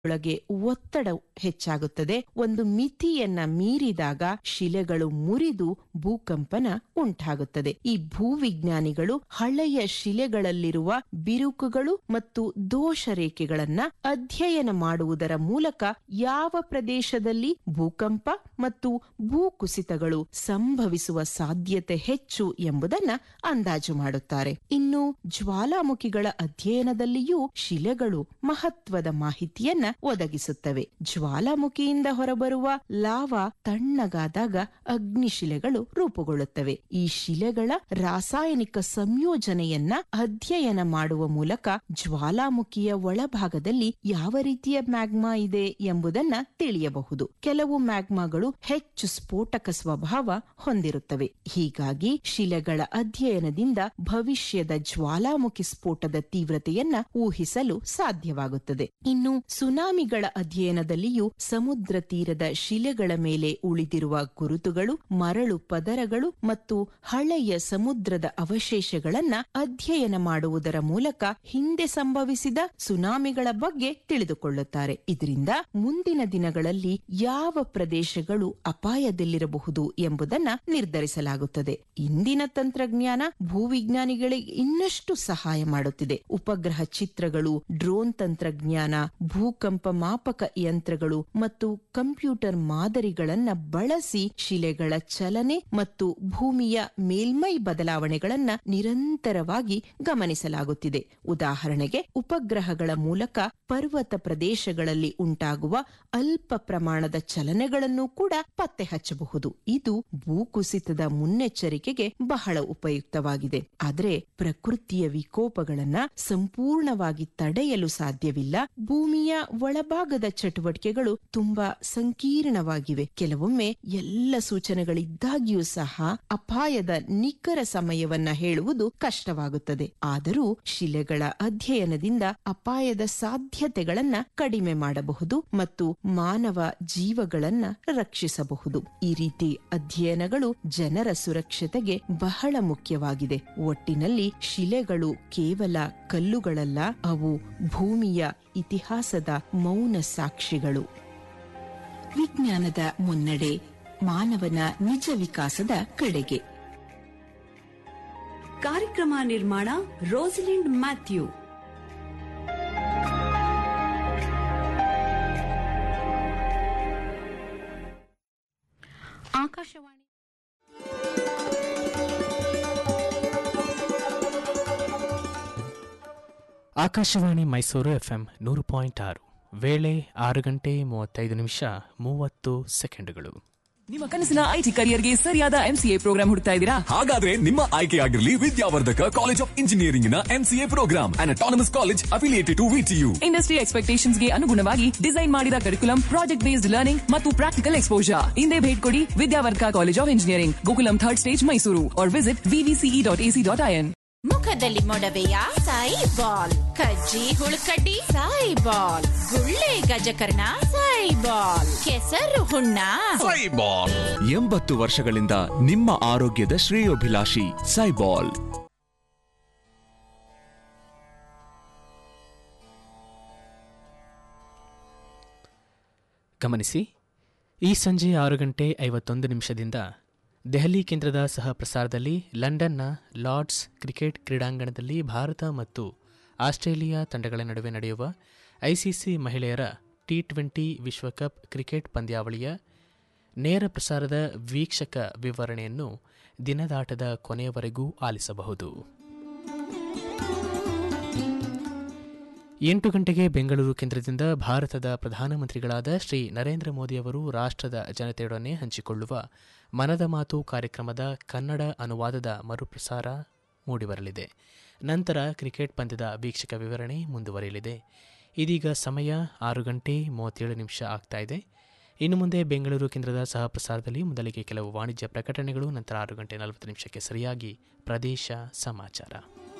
ಒಳಗೆ ಒತ್ತಡ ಹೆಚ್ಚಾಗುತ್ತದೆ ಒಂದು ಮಿತಿಯನ್ನ ಮೀರಿದಾಗ ಶಿಲೆಗಳು ಮುರಿದು ಭೂಕಂಪನ ಉಂಟಾಗುತ್ತದೆ ಈ ಭೂವಿಜ್ಞಾನಿಗಳು ಹಳೆಯ ಶಿಲೆಗಳಲ್ಲಿರುವ ಬಿರುಕುಗಳು ಮತ್ತು ದೋಷ ರೇಖೆಗಳನ್ನ ಅಧ್ಯಯನ ಮಾಡುವುದರ ಮೂಲಕ ಯಾವ ಪ್ರದೇಶದಲ್ಲಿ ಭೂಕಂಪ ಮತ್ತು ಭೂಕುಸಿತಗಳು ಸಂಭವಿಸುವ ಸಾಧ್ಯತೆ ಹೆಚ್ಚು ಎಂಬುದನ್ನ ಅಂದಾಜು ಮಾಡುತ್ತಾರೆ ಇನ್ನು ಜ್ವಾಲಾಮುಖಿಗಳ ಅಧ್ಯಯನದಲ್ಲಿಯೂ ಶಿಲೆಗಳು ಮಹತ್ವದ ಮಾಹಿತಿಯನ್ನ ಒದಗಿಸುತ್ತವೆ ಜ್ವಾಲಾಮುಖಿಯಿಂದ ಹೊರಬರುವ ಲಾವಾ ತಣ್ಣಗಾದಾಗ ಅಗ್ನಿಶಿಲೆಗಳು ರೂಪುಗೊಳ್ಳುತ್ತವೆ ಈ ಶಿಲೆಗಳ ರಾಸಾಯನಿಕ ಸಂಯೋಜನೆಯನ್ನ ಅಧ್ಯಯನ ಮಾಡುವ ಮೂಲಕ ಜ್ವಾಲಾಮುಖಿಯ ಒಳಭಾಗದಲ್ಲಿ ಯಾವ ರೀತಿಯ ಮ್ಯಾಗ್ಮಾ ಇದೆ ಎಂಬುದನ್ನ ತಿಳಿಯಬಹುದು ಕೆಲವು ಮ್ಯಾಗ್ಮಾಗಳು ಹೆಚ್ಚು ಸ್ಫೋಟಕ ಸ್ವಭಾವ ಹೊಂದಿರುತ್ತವೆ ಹೀಗಾಗಿ ಶಿಲೆಗಳ ಅಧ್ಯಯನದಿಂದ ಭವಿಷ್ಯದ ಜ್ವಾಲಾಮುಖಿ ಸ್ಫೋಟದ ತೀವ್ರತೆಯನ್ನ ಊಹಿಸಲು ಸಾಧ್ಯವಾಗುತ್ತದೆ ಇನ್ನು ಸುನಾಮಿಗಳ ಅಧ್ಯಯನದಲ್ಲಿಯೂ ಸಮುದ್ರ ತೀರದ ಶಿಲೆಗಳ ಮೇಲೆ ಉಳಿದಿರುವ ಗುರುತುಗಳು ಮರಳು ಪದರಗಳು ಮತ್ತು ಹಳೆಯ ಸಮುದ್ರದ ಅವಶೇಷಗಳನ್ನ ಅಧ್ಯಯನ ಮಾಡುವುದರ ಮೂಲಕ ಹಿಂದೆ ಸಂಭವಿಸಿದ ಸುನಾಮಿಗಳ ಬಗ್ಗೆ ತಿಳಿದುಕೊಳ್ಳುತ್ತಾರೆ ಇದರಿಂದ ಮುಂದಿನ ದಿನಗಳಲ್ಲಿ ಯಾವ ಪ್ರದೇಶಗಳು ಅಪಾಯದಲ್ಲಿರಬಹುದು ಎಂಬುದನ್ನ ನಿರ್ಧರಿಸಲಾಗುತ್ತದೆ ಇಂದಿನ ತಂತ್ರಜ್ಞಾನ ಭೂವಿಜ್ಞಾನಿಗಳಿಗೆ ಇನ್ನಷ್ಟು ಸಹಾಯ ಮಾಡುತ್ತಿದೆ ಉಪಗ್ರಹ ಚಿತ್ರಗಳು ಡ್ರೋನ್ ತಂತ್ರಜ್ಞಾನ ಭೂಕಂಪ ಮಾಪಕ ಯಂತ್ರಗಳು ಮತ್ತು ಕಂಪ್ಯೂಟರ್ ಮಾದರಿಗಳನ್ನ ಬಳಸಿ ಶಿಲೆಗಳ ಚಲನೆ ಮತ್ತು ಭೂಮಿಯ ಮೇಲ್ಮೈ ಬದಲಾವಣೆಗಳನ್ನ ನಿರಂತರವಾಗಿ ಗಮನಿಸಲಾಗುತ್ತಿದೆ ಉದಾಹರಣೆಗೆ ಉಪಗ್ರಹಗಳ ಮೂಲಕ ಪರ್ವತ ಪ್ರದೇಶಗಳಲ್ಲಿ ಉಂಟಾಗುವ ಅಲ್ಪ ಪ್ರಮಾಣದ ಚಲನೆಗಳನ್ನು ಕೂಡ ಪತ್ತೆ ಹಚ್ಚಬಹುದು ಇದು ಭೂಕುಸಿತದ ಮುನ್ನೆಚ್ಚರಿಕೆಗೆ ಬಹಳ ಉಪಯುಕ್ತವಾಗಿದೆ ಆದರೆ ಪ್ರಕೃತಿಯ ವಿಕೋಪಗಳನ್ನ ಸಂಪೂರ್ಣವಾಗಿ ತಡೆಯಲು ಸಾಧ್ಯವಿಲ್ಲ ಭೂಮಿಯ ಒಳಭಾಗದ ಚಟುವಟಿಕೆಗಳು ತುಂಬಾ ಸಂಕೀರ್ಣವಾಗಿವೆ ಕೆಲವೊಮ್ಮೆ ಎಲ್ಲ ಸೂಚನೆಗಳಿದ್ದಾಗಿಯೂ ಸಹ ಅಪಾಯದ ನಿಖರ ಸಮಯವನ್ನ ಹೇಳುವುದು ಕಷ್ಟವಾಗುತ್ತದೆ ಆದರೂ ಶಿಲೆಗಳ ಅಧ್ಯಯನದಿಂದ ಅಪಾಯದ ಸಾಧ್ಯತೆಗಳನ್ನ ಕಡಿಮೆ ಮಾಡಬಹುದು ಮತ್ತು ಮಾನವ ಜೀವಗಳನ್ನ ರಕ್ಷಿಸಬಹುದು ಈ ರೀತಿ ಅಧ್ಯಯನಗಳು ಜನರ ಸುರಕ್ಷತೆಗೆ ಬಹಳ ಮುಖ್ಯವಾಗಿದೆ ಒಟ್ಟಿನಲ್ಲಿ ಶಿಲೆಗಳು ಕೇವಲ ಕಲ್ಲುಗಳಲ್ಲ ಅವು ಭೂಮಿಯ ಇತಿಹಾಸದ ಮೌನ ಸಾಕ್ಷಿಗಳು ವಿಜ್ಞಾನದ ಮುನ್ನಡೆ ಮಾನವನ ನಿಜ ವಿಕಾಸದ ಕಡೆಗೆ ಕಾರ್ಯಕ್ರಮ ನಿರ್ಮಾಣ Rosalind Mathew Akashvani Akashvani Mysuru FM ನೂರು ಪಾಯಿಂಟ್ ಆರು ವೇಳೆ ಆರು ಗಂಟೆ ಮೂವತ್ತೈದು ನಿಮಿಷ ಮೂವತ್ತು ಸೆಕೆಂಡುಗಳು ನಿಮ್ಮ ಕನಸಿನ ಐಟಿ ಕರಿಯರ್ಗೆ ಸರಿಯಾದ ಎಂಸಿಎ ಪ್ರೋಗ್ರಾಂ ಹುಡುಕ್ತಾ ಇದ್ದೀರಾ ಹಾಗಾದ್ರೆ ನಿಮ್ಮ ಆಯ್ಕೆಯಾಗಿರಲಿ ವಿದ್ಯಾವರ್ಧಕ ಕಾಲೇಜ್ ಆಫ್ ಇಂಜಿನಿಯರಿಂಗ್ ನ MCA program and autonomous college affiliated to VTU industry expectations ಗೆ ಅನುಗುಣವಾಗಿ ಡಿಸೈನ್ ಮಾಡಿದ ಕರಿಕುಲಂ ಪ್ರಾಜೆಕ್ಟ್ ಬೇಸ್ಡ್ ಲರ್ನಿಂಗ್ ಮತ್ತು ಪ್ರಾಕ್ಟಿಕಲ್ ಎಕ್ಸ್ಪೋಜರ್ ಹಿಂದೆ ಭೇಟಿ ಕೊಡಿ Vidyavardhaka college of engineering Gokulam third stage Mysuru or visit VVCE dot AC dot IN ಮುಖದಲ್ಲಿ ಮೊಡವೆಯ ಸಾಯಿ ಬಾಲ್ ಕಜ್ಜಿ ಹುಳುಕಡ್ಡಿ ಸಾಯಿ ಬಾಲ್ ಗುಳ್ಳೆ ಗಜಕರ್ಣ ಸಾಯಿ ಬಾಲ್ ಕೆಸರು ಹುಣ್ಣ ಎಂಬತ್ತು ವರ್ಷಗಳಿಂದ ನಿಮ್ಮ ಆರೋಗ್ಯದ ಶ್ರೇಯೋಭಿಲಾಷಿ ಸೈಬಾಲ್ ಗಮನಿಸಿ ಈ ಸಂಜೆ ಆರು ಗಂಟೆ ಐವತ್ತೊಂದು ನಿಮಿಷದಿಂದ ದೆಹಲಿ ಕೇಂದ್ರದ ಸಹ ಪ್ರಸಾರದಲ್ಲಿ ಲಂಡನ್ನ ಲಾರ್ಡ್ಸ್ ಕ್ರಿಕೆಟ್ ಕ್ರೀಡಾಂಗಣದಲ್ಲಿ ಭಾರತ ಮತ್ತು ಆಸ್ಟ್ರೇಲಿಯಾ ತಂಡಗಳ ನಡುವೆ ನಡೆಯುವ ಐಸಿಸಿ ಮಹಿಳೆಯರ ಟಿ ಟ್ವೆಂಟಿ ವಿಶ್ವಕಪ್ ಕ್ರಿಕೆಟ್ ಪಂದ್ಯಾವಳಿಯ ನೇರ ಪ್ರಸಾರದ ವೀಕ್ಷಕ ವಿವರಣೆಯನ್ನು ದಿನದಾಟದ ಕೊನೆಯವರೆಗೂ ಆಲಿಸಬಹುದು ಎಂಟು ಗಂಟೆಗೆ ಬೆಂಗಳೂರು ಕೇಂದ್ರದಿಂದ ಭಾರತದ ಪ್ರಧಾನಮಂತ್ರಿಗಳಾದ ಶ್ರೀ ನರೇಂದ್ರ ಮೋದಿಯವರು ರಾಷ್ಟ್ರದ ಜನತೆಯೊಡನೆ ಹಂಚಿಕೊಳ್ಳುವ ಮನದ ಮಾತು ಕಾರ್ಯಕ್ರಮದ ಕನ್ನಡ ಅನುವಾದದ ಮರುಪ್ರಸಾರ ಮೂಡಿಬರಲಿದೆ ನಂತರ ಕ್ರಿಕೆಟ್ ಪಂದ್ಯದ ವೀಕ್ಷಕ ವಿವರಣೆ ಮುಂದುವರಿಯಲಿದೆ ಇದೀಗ ಸಮಯ ಆರು ಗಂಟೆ ಮೂವತ್ತೇಳು ನಿಮಿಷ ಆಗ್ತಾ ಇದೆ ಇನ್ನು ಮುಂದೆ ಬೆಂಗಳೂರು ಕೇಂದ್ರದ ಸಹ ಪ್ರಸಾರದಲ್ಲಿ ಮೊದಲಿಗೆ ಕೆಲವು ವಾಣಿಜ್ಯ ಪ್ರಕಟಣೆಗಳು ನಂತರ ಆರು ಗಂಟೆ ನಲವತ್ತು ನಿಮಿಷಕ್ಕೆ ಸರಿಯಾಗಿ ಪ್ರದೇಶ ಸಮಾಚಾರ